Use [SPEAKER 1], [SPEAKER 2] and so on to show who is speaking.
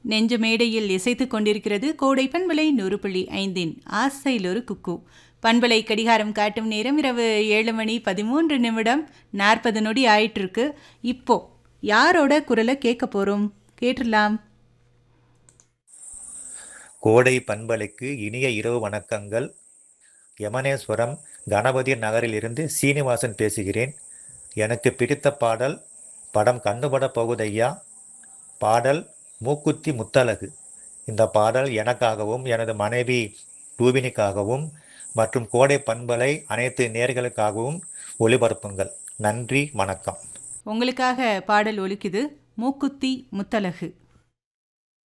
[SPEAKER 1] நெஞ்ச மேடையில் இசைத்துக் கொண்டிருக்கிறது கோடை பண்பலை நூறு புள்ளி ஐந்தின் ஆசையில் ஒரு குக்கு பண்பலை கடிகாரம் காட்டும் நேரம் இரவு ஏழு மணி பதிமூன்று நிமிடம் நாற்பது நொடி ஆயிட்டிருக்கு இப்போ யாரோட குரலை கேட்க போறோம் கேட்டுடலாம்
[SPEAKER 2] கோடை பண்பலைக்கு இனிய இரவு வணக்கங்கள் யமனேஸ்வரம் கணபதி நகரிலிருந்து சீனிவாசன் பேசுகிறேன் எனக்கு பிடித்த பாடல் படம் கண்ணுபட போகுதையா பாடல் மூக்குத்தி முத்தழகு இந்த பாடல் எனக்காகவும் எனது மனைவி ரூபினிக்காகவும் மற்றும் கோடை பண்பலை அனைத்து நேர்களுக்காகவும் ஒளிபரப்புங்கள் நன்றி வணக்கம்
[SPEAKER 1] உங்களுக்காக பாடல் ஒலிக்குது மூக்குத்தி முத்தலகு